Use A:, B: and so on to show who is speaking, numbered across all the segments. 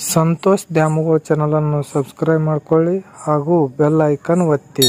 A: ಸಂತೋಷ್ ದ್ಯಾಮವ್ವ ಚಾನಲನ್ನು ಸಬ್ಸ್ಕ್ರೈಬ್ ಮಾಡ್ಕೊಳ್ಳಿ ಹಾಗೂ ಬೆಲ್ ಐಕನ್ ಒತ್ತಿ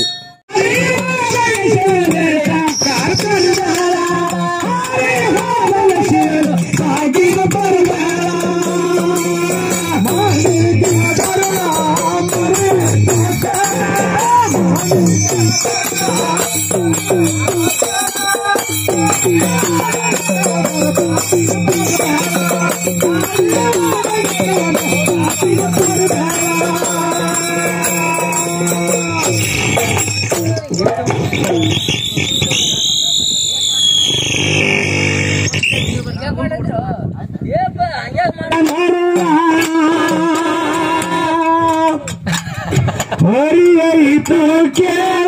B: ಹರಿಯೈತು ಕೇಳ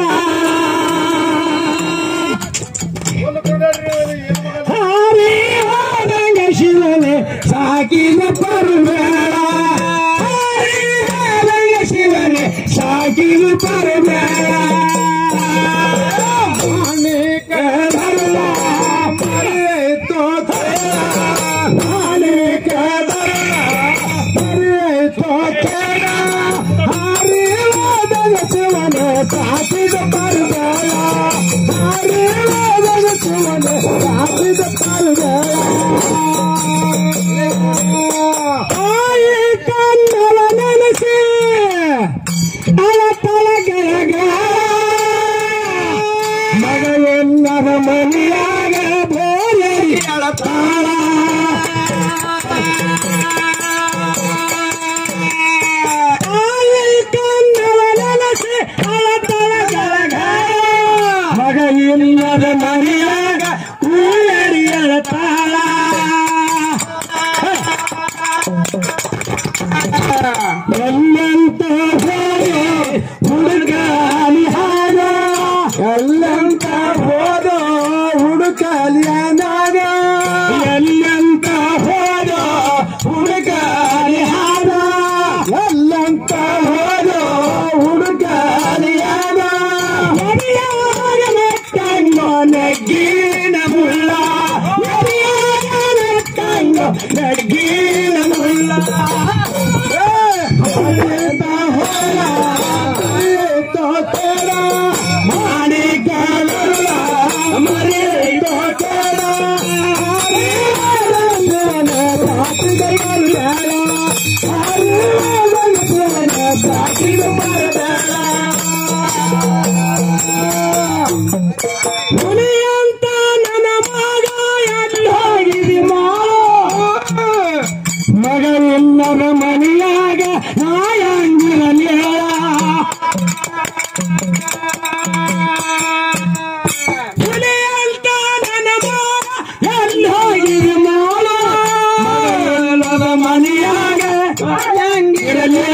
B: ಹರಿ ಹೋದಂಗ ಶಿವನೆ ಸಾಕಿದ ಪರಬೇಡ ಹರಿ ಹೋದಂಗ ಶಿವನೆ ಸಾಕಿದ ಪರಬೇಡ ಮಾಣಿಕ ಧರ್ಮ ಮರೆಯಿತು ಕೇಳ ಮಾಣಿಕ ಧರ್ಮ ಮರೆಯಿತು ಕೇಳ ಹರಿ ಹೋದಂಗ ಶಿವನೆ ಸಾಕಿದ ಪರಬೇಡ ಹರಿ ಹೋದಂಗ ಶಿವನೆ ಸಾಕಿದ ಪರಬೇಡ ಆಯಿ ಕನ್ನಡ ನೆನೆಸಿ ಅಳತಳ ಗೆಳಗ ಮಗವೆನ್ನರ ಮನೆಯಾಗ ಬೋಲರಿ ಅಳತಾಳ ಆಯಿ ಕನ್ನಡ ನೆನೆಸಿ ಅಳತಳ ಗೆಳಗ ಮಗ ಇನ್ನದ ಮನೆಯಾಗ ಕೂಯರಿ ಅಳತಾಳ ಎಲ್ಲಂತ ಹೋದೆ ಹುಡುಗಾಲಿ ಹಾಗ ಎಲ್ಲಂತ ಹೋದ ಹುಡುಕಾಲಿ ಅನಾಗ ಎಲ್ಲಂತ ಹೋದ ಹುಡುಗಾಲಿ ಹಾಗ ಎಲ್ಲಂತ ಹೋದ ಹುಡುಗಾಲಿ ಆಗ ಎರಿಯಾಗ ನೆಟ್ಟಂಗೋ ನೆಗ್ಗಿನ ಮುಳ್ಳ ಎರಿಯಾಗ ನೆಟ್ಟಂಗೋ ನೆಗ್ಗಿನ ಮುಳ್ಳ ಹುಲಿಯಂತ ನನ್ನ ಮಗ ಎಲ್ಲೋಗಿದಿ ಮಾರೋ ಮಗ ಇಲ್ಲದ ಮನೆಯಾಗ ನಾಯಂಗಿರಲಿ ಹುಲಿಯಂತ ನನ್ನ ಮಗ ಎಲ್ಲೋಗಿದಿ ಮಾರೋ ಮಗ ಇಲ್ಲದ ಮನೆಯಾಗ ನಾಯಂಗಿರಲಿ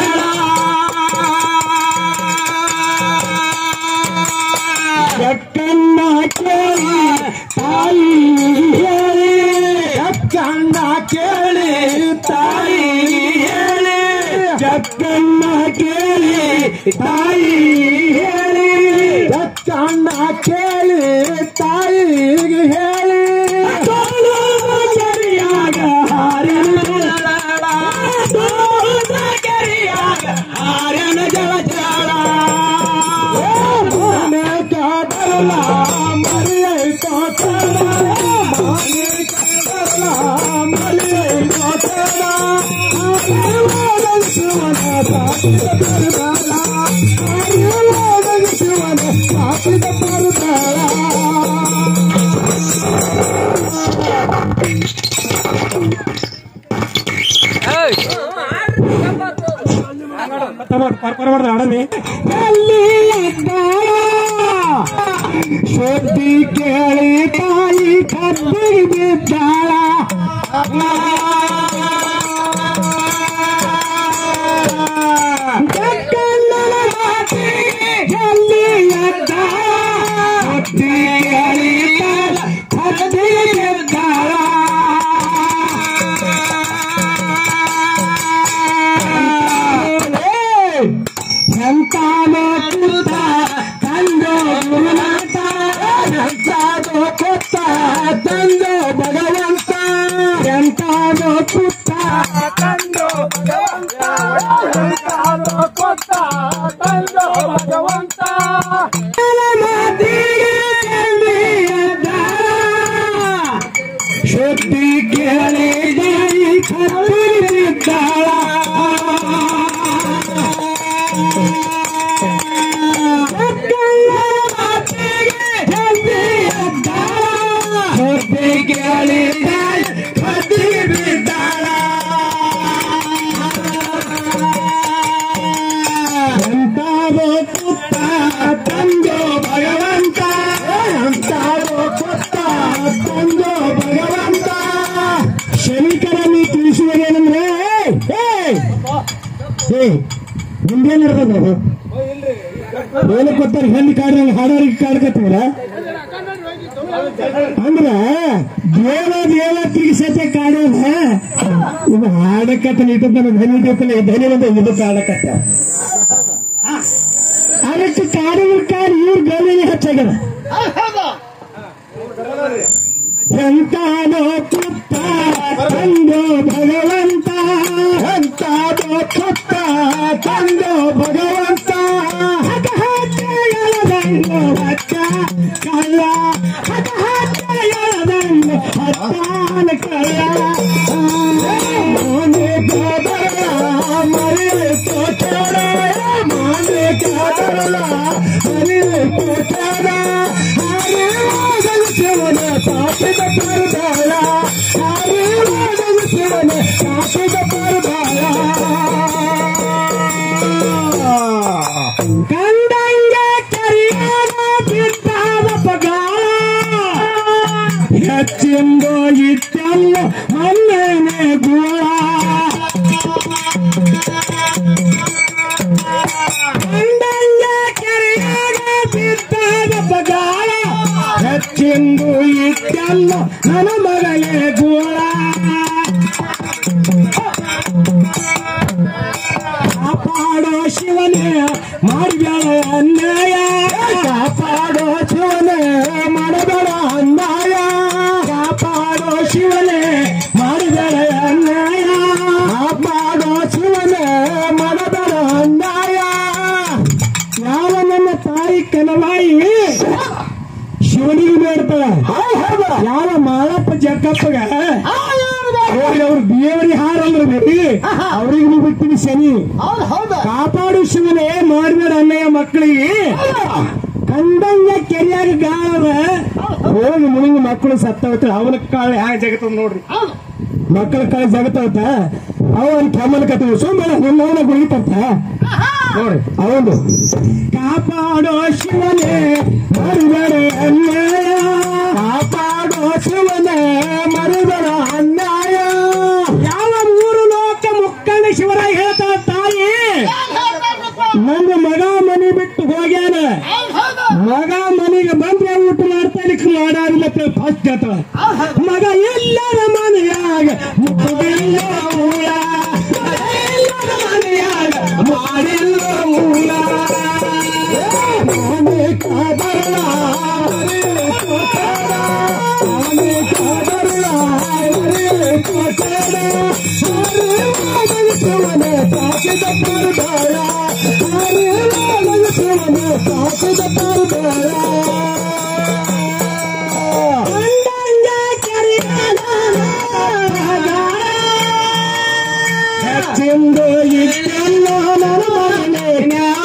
B: ಎಕ್ಕಣ್ಣ ಕೇಳಿ ತಾಯಿ ಹೇಳಿ ಎಕ್ಕಣ್ಣ ಕೇಳಿ ತಾಯಿ ಹೇಳಿ ಎಕ್ಕಣ್ಣ ಕೇಳಿ ತಾಯಿ ಹೇಳಿ ಎಕ್ಕಣ್ಣ ಕೇಳಿ ತಾಯಿಗೆ ಹೇಳಿ ತೋಳು ಕೆರಿಯಾಗ ಹಾರಿನ ತೋಳು ಕೆರಿಯಾಗ ಹಾರಿನ ಜಲ ಜಲ ಮನೆ ಕಾಟಲ್ಲ ಮರಿಯೈ ಕಾಟಲ್ಲ ಮನೆ ಕಾಟಲ್ಲ ಮರಿಯೈ ಕಾಟಲ್ಲ ಶಿವನ ಸಾಕಿದ ಪರಬೇಡ ಶಿವನ ಸಾಕಿದ ಪರಬೇಡ ಸುದ್ದಿ ಕೇಳಿ ತಾಯಿ ಕಬ್ಬಿಗೆ ಬಿದ್ದಾಳ ಕಕ್ಕಣ್ಣನ ಮಾತಿಗೆ ಎಲ್ಲಿ ಎದ್ದಾಳ ಸುದ್ದಿ ಕೇಳಿ ತಾಯಿ ಕಬ್ಬಿಗೆ ಬಿದ್ದಾಳ ಎಂತಾನೋ ಕೂತ ತಂದೋ ಗುರುನಾಥ ಎಂತಾನೋ ಕೊತ್ತ ತಂದೋ ಭಗವಂತ ಎಂತಾನೋ ಕೂತ
A: ಕೊತ್ತ ತಂದು ಭಗವಂತ
B: ಶುದ್ಧಿ ಕೇಳಿದ ಕತ್ತಿದ್ದಾಳ ಶುದ್ಧಿ ಕೇಳಿದ ಕತ್ತಿ ಬಿದ್ದಾಳ ಎಂತಾದೋ ಪುತ್ತ ತಂದೋ ಭಗವಂತ ಎಂತಾದೋ ಪುತ್ತ ತಂದೋ ಭಗವಂತ ಶನಿಕರ ನೀ ತಿಳಿಸುವುದೇನೆಂದ್ರೆ ಏ ನಿಮ್ದೇನ್ ನಡೆದ ಏನು ಕೊಟ್ಟಾರ ಹೆಣ್ಣು ಕಾಡ್ರಂಗ ಹಾಡೋರಿಗೆ ಕಾಡ್ಕತ್ತೀರ ಅಂದ್ರ ದೇವ ದೇವತ್ರಿಗೆ ಸತ್ಯ ಕಾಡೋದ ಇದು ಹಾಡಕತ್ತ ಇಟ್ಟದ ಧ್ವನಿ ಇಟ್ಟಲ್ಲ ಧ್ವನಿ ಬಂದ ಇದು ಕಾಡಕತ್ತ ಅದಕ್ಕೆ ಕಾಡಿನ ಕಾಡಿ ಇವ್ರ ಗಮನ ಹೆಚ್ಚಾಗ್ಯದ ಎಂತಾದೋ ಪುತ್ತ ತಂದೋ ಭಗವಂತ ಎಂತಾದೋ ಪುತ್ತ ತಂದೋ ಭಗವಂತ ಹಠ ಹಠ ಎಳದಂಗೋ ಹಚ್ಚ ಕಳ್ಳ ಹಠ ಹಠ ಎಳದಂಗೋ ಹತ್ತಾನ ಕಳ್ಳ ಮಾನೆ ಕಾದರಳ ಮರೆ ತೋಚಡ ಮಾನೆ ಕಾದರಳ ಮರೆ ತೋಚಡ ಹಾಗೆ ಶಿವನ ಕಾಪಿದ ಪರದಾಳ ಹಾಗೆ ಶಿವನ ಕಾಪಿದ ಪರದಾಳ ಕಂಡಂಗ ಕರಿಯಾದ ಬಿದ್ದಾದ ಪಗಾಳ ಹೆಚ್ಚೆಂದೋ ಇಟ್ಟಲ್ಲ ಮನ್ನೇನೆ ಗೋಳ ಕಂಡಂಗ ಕರಿಯಾದ ಬಿದ್ದಾದ ಪಗಾಳ ಹೆಚ್ಚೆಂದು ಇಟ್ಟಲ್ಲ ನನ್ನ ಮಗಲೇ ಗೋಳ ಕಾಪಾಡೋ ಶಿವನೇ ಮಾಡಬೇಡ ಅನ್ಯಾಯ ಕಾಪಾಡೋ ಶಿವನೇ ಮಾಡಬೇಡ ಅನ್ಯಾಯ ಕಾಪಾಡೋ ಶಿವನೇ ಮಾಡಬೇಡ ಅನ್ಯಾಯ ಕಾಪಾಡೋ ಶಿವನೇ ಮಾಡಬೇಡ ಅನ್ಯಾಯ ಯಾವ ನನ್ನ ತಾಯಿ ಕನವಾಯಿ ಶಿವನಿಗೆ ಬೇಡ್ತಾಳ ಯಾವ ಮಾಳಪ್ಪ ಜಕ್ಕಪ್ಪಗ ಅವ್ರಿಗೆ ಅವ್ರ ದೇವರಿಗೆ ಹಾರ ಅಂದ್ರೆ ಬೇಡಿ ಅವ್ರಿಗೆ ನೀವು ಬಿಡ್ತೀನಿ ಶನಿ
C: ಹೌದು ಹೌದು
B: ಕಾಪಾಡು ಶಿವನೇ ಮಾಡಬೇಡ ಅಣ್ಣಯ್ಯ ಮಕ್ಕಳಿಗೆ ಕಂಡಂಗ ಕೆರಿಯಾಗ ಗಾಳದ ಹೋಗಿ ಮುಳುಗಿ ಮಕ್ಕಳು ಸತ್ತವತ್ತ ಅವನ ಕಾಳು ಹ್ಯಾಂಗ ಜಗತ್ತದ ನೋಡ್ರಿ
C: ಹೌದು
B: ಮಕ್ಕಳ ಕಾಳು ಜಗತ್ತವತ್ತ ಅವನ್ ಕೆಮ್ಮನ ಕತ್ತ ಸುಮ್ಮನೆ ನಿಮ್ಮವನ ಗುಳಿತಂತ ನೋಡಿ ಅವನು ಕಾಪಾಡೋ ಶಿವನೇ ಮರಿಬೇಡ ಅನ್ಯಾಯ ಕಾಪಾಡೋ ಶಿವನೇ ಮರಿಬೇಡ ಅನ್ಯಾಯ ಯಾವ ಮೂರು ಲೋಕ ಮುಕ್ಕಣ್ಣ ಶಿವರಾಯ ಹೇಳ್ತಾಳ ತಾಯಿ ನನ್ನ ಮಗ ಮನೆ ಬಿಟ್ಟು ಹೋಗ್ಯಾನ ಮಗ ಮನೆಗೆ ಬಂದ್ರೆ ಊಟ ಮಾಡ್ತಾ ಇಲ್ಲಿಕ್ ಮಾಡಾರಿಲ್ಲ ಫಸ್ಟ್ ಹೇಳ್ತಾಳ ಮಗ ಎಲ್ಲರ ಮನೆಯಾಗ ಮುಖವಿಲ್ಲ ಮೂಲ ಎಲ್ಲರ ಮನೆಯಾಗ ಮಾಡಿಲ್ಲ ಮೂಲ ಮನೆ ಕಾದರಳ ಮನೆ ಕೋಟರ, ಮನೆ ಕಾದರಳ ಮನೆ ಕೋಟರ, ಹರಿವಾದನ ಶಿವನೇ ಸಾಕಿದ ಪರದಾಳ ಹರಿವಾದನ ಶಿವನೇ ಸಾಕಿದ ಪರದಾಳ ಕಂಡಂಗ ಕರಿಯಾದ ಹೆಚ್ಚಿಂದು ಇದ್ದೆಲ್ಲ ನನ್ನ ಮಗನೇ ನ್ಯಾಳ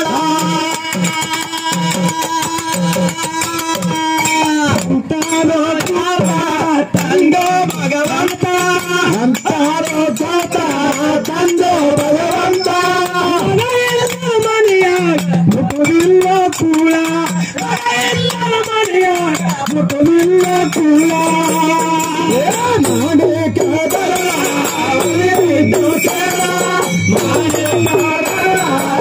B: ಅಂತಾರೋ ಜಾತ ತಂದೋ ಭಗವಂತ ಅಂತಾರೋ ಜಾತ ತಂದೋ ಭಗವಂತ ಎಲ್ಲರ ಮನೆಯಾಗ ಮುಖವಿಲ್ಲ ಕೂಳ ಎಲ್ಲರ ಮನೆಯಾಗ ಮುಖವಿಲ್ಲ ಕೂಳ ಮಾಡೆ ಕಾದರ ಮಾಡೆ ಕಾದರ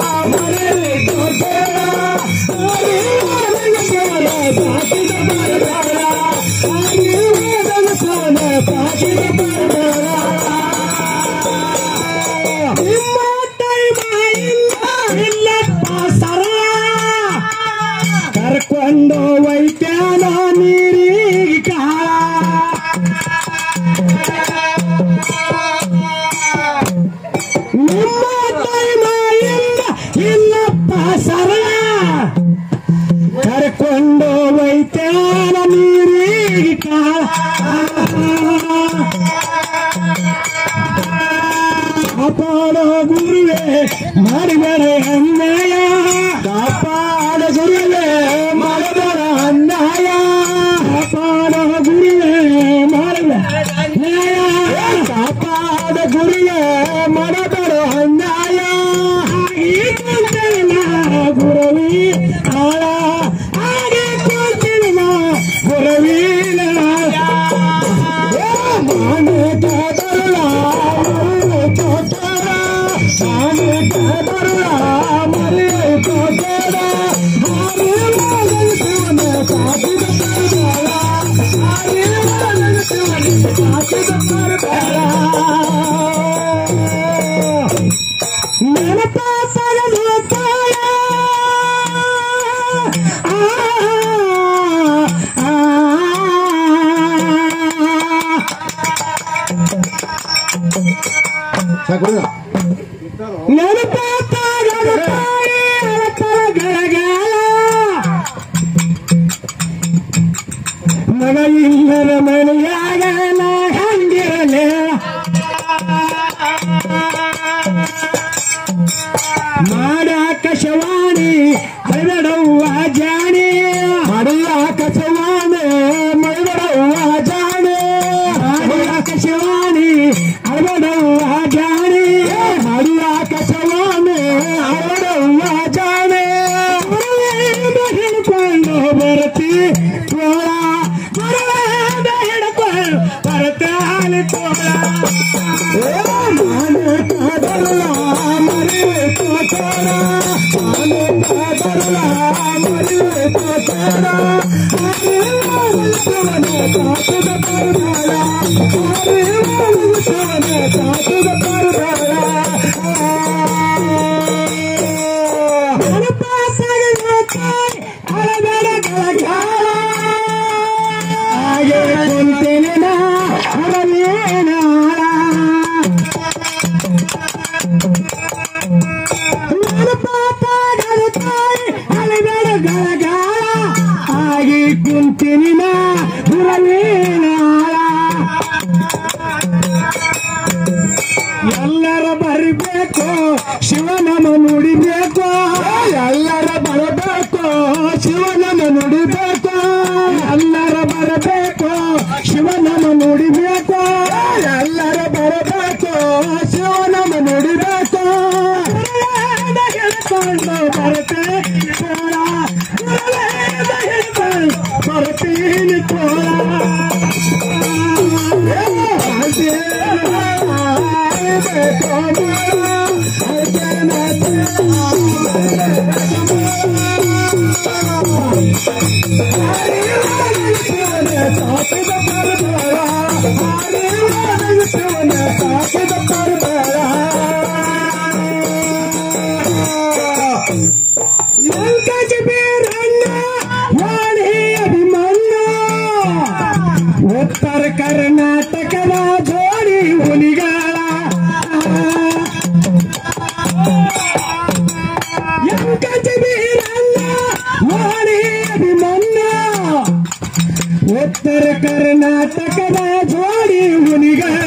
B: ಕಾಪಾಡ ಗುರುವೆ ಮಾಡಬೇಡ ಅನ್ಯಾಯ ಕಾಪಾಡ ಗುರುವೆ ಮಾಡಬೇಡ ಅನ್ಯಾಯ ಕಾಪಾಡ ಗುರುವೆ ಮಾಡಬೇಡ ಅನ್ಯಾಯ ಕಾಪಾಡ ಗುರುವೆ ಮಾಡಬೇಡ ಅನ್ಯಾಯ ಈ ಕುಂತಿನ ಗುರುವಿ ಆಳ ಹಾಗೆ ಕುಂತಿನ ಗುರುವಿನ ಮಗ ಇಲ್ಲದ ಮನೆಯಾಗಲ ಹಂಗಿರಲೇ ಮಾಡಾಕಶವಾಣಿ ಮೈದಡವ್ವ ಜಾಣಿ ಮಾಡಾಕಶವಾಣಿ ಮೈದಡವ್ವ ಜಾಣಿ ಮಾಡಾಕಶವಾಣಿ ಅಳದವ್ವ ಜಾಣಿ ಮಾಡಾಕಶವಾಣಿ ಅಳದವ್ವ ಜಾಣಿ ಹಿಡ್ಕೊಂಡು ಬರತಿ ತೋಳ ಬರುವಾಗ ಹಿಡ್ಕೊಂಡು ಬರತಾನೆ ತೋಳ ಹಾಗೆ ಕುಂತೇನೆ ನಾ ಹರವೇಣ ಹಾಗೆ ಕುಂತಿನಿ ನಾ ಎಲ್ಲರ ಬರಬೇಕು ಶಿವನಮ ನುಡಿಬೇಕು ಎಲ್ಲರ ಬರಬೇಕು ಶಿವನಮ ನುಡಿಬೇಕು ಎಲ್ಲರ ಬರಬೇಕು ಶಿವನಮ ನುಡಿಬೇಕು ಎಲ್ಲರ ಬರಬೇಕು ಶಿವನಮ ನುಡಿಬೇಕು ಹೇಳ್ಕೊಂಡು ಬರುತ್ತೆ ಕೋಳ ಹೇಳ್ಕೊಂಡು ಬರ್ತೀನಿ ಉತ್ತರ ಕರ್ನಾಟಕದ ಜೋಡಿ ಹುಲಿಗಳ ಎಂಕಜಬೀರಣ್ಣ ವಾಣಿ ಅಭಿಮನ್ಯ ಉತ್ತರ ಕರ್ನಾಟಕದ ಜೋಡಿ ಹುಲಿಗಳ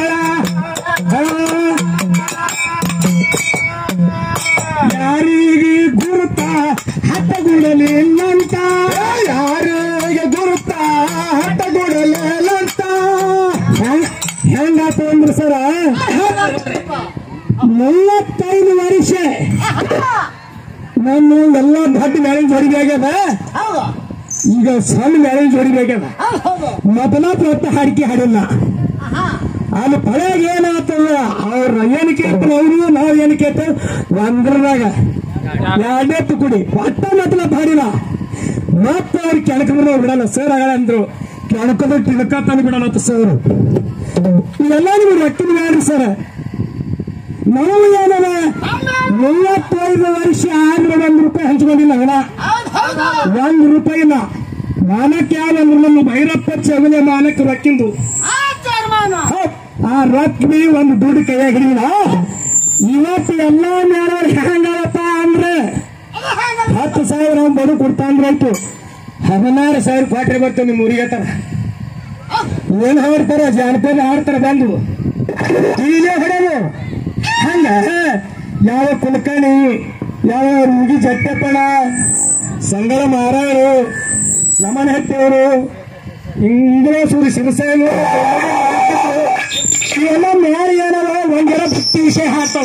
B: ಯಾರಿಗೆ ಗುರುತ ಹಟ್ಟಗುಡಲಿಲ್ಲಂತ ಯಾರಿಗೆ ಗುರುತ ಹಟ್ಟಗುಡಲಿಲ್ಲಂತ ಹೆಂಗಾತು ಅಂದ್ರ ಸರ ಮೂವತ್ತೈದು ವರ್ಷ ನಾನು ಎಲ್ಲ ದೊಡ್ಡ ಮ್ಯಾರೇಜ್ ಹೊಡಿಬೇಕಾಗ್ಯದ ಈಗ ಸಣ್ಣ ಮ್ಯಾರೇಜ್ ಹೊಡಿಬೇಕಾಗ್ಯದ ಮೊದಲ ಪ್ರತ ಹಾಡಿಕೆ ಹಾಡಿಲ್ಲ ಅಲ್ಲಿ ಪಳೆಯಾಗ ಏನಾಗ್ತದ ಅವ್ರ ಏನ್ ಕೇಳ್ತಾರ ಅವ್ರು ನಾವ್ ಏನ್ ಕೇಳ್ತೇವೆ ಒಂದ್ರದಾಗ ಎರಡನೇ ತುಕುಡಿ ಒಟ್ಟ ಮತ್ತಲ ಹಾಡಿಲ್ಲ ಮತ್ತ ಅವ್ರು ಕೆಣಕಂದ್ರೆ ಬಿಡಲ್ಲ ಸರ್ ಆಗ ಅಂದ್ರು ಕೆಣಕದ ತಿಳಕ ತಂದು ಬಿಡಲ್ಲ ಸರ್ ಇವೆಲ್ಲ ನಿಮ್ಗೆ ರೊಕ್ಕಿನ ಬ್ಯಾಡ್ರಿ ಸರ್ ನಾವು ಏನದ ಮೂವತ್ತೈದು ವರ್ಷ ಆದ್ರೆ ಒಂದ್ ರೂಪಾಯಿ ಹಂಚ್ಕೊಂಡಿಲ್ಲ ಹಣ ಒಂದ್ ರೂಪಾಯಿ ಇಲ್ಲ ಮಾನಕ್ಕೆ ಯಾವಂದ್ರೆ ನಮ್ಮ ಭೈರಪ್ಪ ಚವಲೆ ಮಾನಕ್ಕೆ ರೊಕ್ಕಿಂದು ಹೌದ್. ಆ ರೊಕ್ಕ ಬಿ ಒಂದು ದುಡ್ಡು ಕೈಯಾಗ ಹಿಡಿದಿಲ್ಲ ಇವತ್ತು ಎಲ್ಲಾ ಮೇಳವ್ರು ಹೆಂಗಪ್ಪ ಅಂದ್ರೆ ಹತ್ತು ಸಾವಿರ ಅವ್ನು ಬಡು ಕೊಡ್ತಾನ್ರಿ ಆಯ್ತು ಹದಿನಾರು ಸಾವಿರ ಕ್ವಾಟ್ರಿ ಬರ್ತದೆ ನಿಮ್ಮ ಊರಿಗೆ ತರ ಏನ್ ಹಾಡ್ತಾರ ಜಾನಪದ ಹಾಡ್ತಾರ ಬಂದು ಟಿವಿಲೇ ಹೊಡೆದು ಹಂಗ ಯಾವ ಕುಲಕರ್ಣಿ ಯಾವ ರೂಗಿ ಜಟ್ಟಪ್ಪಣ ಸಂಗಳ ಮಾರಾಯರು ಲಮನ ಹಟ್ಟಿಯವರು ಇಂದ್ರೇಶ್ವರಿ ಶಿವಸೇನ ಇವೆಲ್ಲ ಮ್ಯಾಲ ಏನವ ಒಂದೆಲ್ಲ ಭಕ್ತಿ ವಿಷಯ ಹಾಕ್ತವ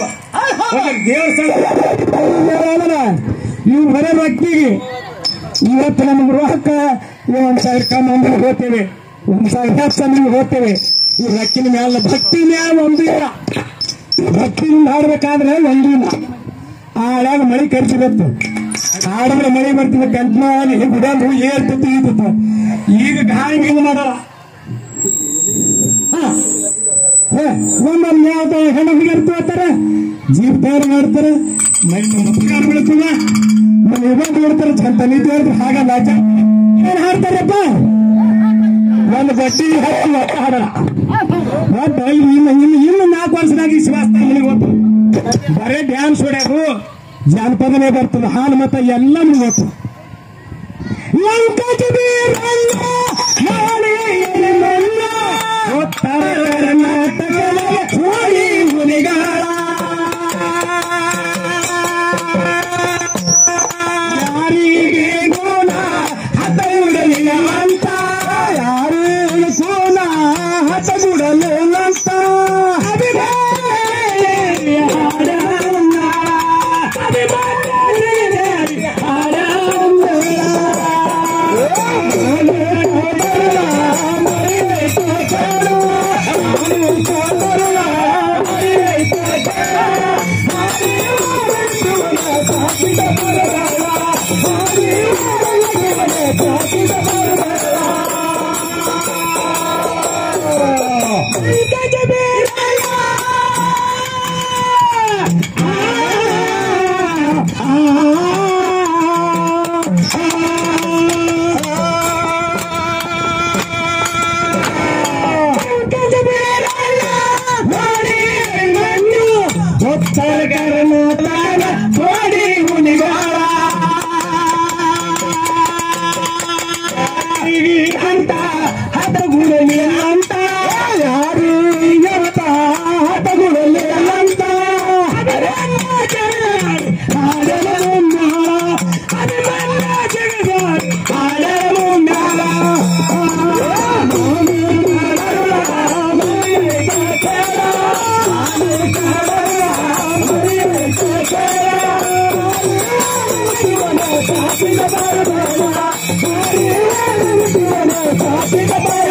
B: ದೇವಸ್ಥಾನ ಇವ್ ಬರೋ ಭಕ್ತಿಗೆ ಇವತ್ತು ನಮ್ಗೆ ರೋಹಕ್ಕ ಒಂದ್ ಸಾವಿರ ಕಮ್ಮಿ ಹೋಗ್ತೇವೆ ಒಂದ್ ಸಾವಿರ ಹೆಚ್ಚು ಹೋಗ್ತೇವೆ ಈ ರಕ್ಕಿನ ಮ್ಯಾಲ ಭಕ್ತಿ ಮ್ಯಾಲ ಒಂದು ಇಲ್ಲ ಭಕ್ತಿಯಿಂದ ಹಾಡ್ಬೇಕಾದ್ರೆ ಒಂದು ಇಲ್ಲ ಆಳಾಗ ಮಳಿ ಕರ್ಸಿರುತ್ತೆ ಹಾಡಿದ್ರೆ ಮಳಿ ಬರ್ತಿದೆ ಕಂಟ್ ಮಾಡಿ ಗುಡಂದು ಏರ್ತಿತ್ತು ಇಳ್ತಿತ್ತು ಈಗ ಗಾಳಿ ಹಿಂಗ್ ಮಾಡಲ್ಲ ಒಂದೊಂದು ಯಾವ್ದು ಹೆಣ್ಣಿಗೆ ಇರ್ತಾರೆ ಜೀಪ್ ತಯಾರು ಮಾಡ್ತಾರೆ ಮೈ ಮುಖಾರ ಬೀಳ್ತದ ಮನೆ ಇವಾಗ ಬಿಡ್ತಾರೆ ಚಂತ ನಿದ್ದೆ ಹೇಳ್ತಾರೆ ಹಾಗಲ್ಲ ಆಚ ಏನ್ ಹಾಡ್ತಾರಪ್ಪ ಒಂದು ಬಟ್ಟಿ ಹತ್ತಿ ಒಟ್ಟ ಹಾಡಲ್ಲ ಒಟ್ಟ ಇನ್ನು ಇನ್ನು ಇನ್ನು ನಾಲ್ಕು ವರ್ಷದಾಗ ಈ ಶಿವಾಸ್ತ ಮನೆಗೆ ಗೊತ್ತು ಬರೇ ಡ್ಯಾನ್ಸ್ ಹೊಡ್ಯಾರು ಜಾನಪದನೇ ಬರ್ತದೆ ಹಾಲು ಮತ ಎಲ್ಲ ನಿಮ್ಗೆ ಗೊತ್ತು ಲಂಕಜ ಬೀರಣ್ಣ, ಮಾಳಿಗೆಯ ಮಲ್ಲ, ಉತ್ತರ ಕರ್ನಾಟಕದ ಹೋಳಿ ಹುಲಿಗಾಳ. ಯಾರಿಗೆ ಗುಣ ಹತಗುಡಲಿಲ್ಲಂತ ಯಾರಿಗೆ ಗುಣ ಹತಗುಡಲಿಲ್ಲಂತ ಅಭಿಮಾನಿ ಹಾಡಣ್ಣ, ಅಭಿಮಾನಿ ಹಾಡಣ್ಣ. ಉತ್ತರ ಕರ್ನಾಟಕ ಕೋಡಿ ಹುಲಿಗಾಳ ಅಂತ ಹತಗುಡಲಿ ಅಂತ ಯಾರು ಇವತ್ತ ಹತಗುಡಲಿ ಅಂತ ಹಾಡಲು ಮ್ಯಾಲ ಅಭಿಮನ್ಯ ಜಗದಾರಿ ಹಾಡಲು ಮ್ಯಾಲ Thank you.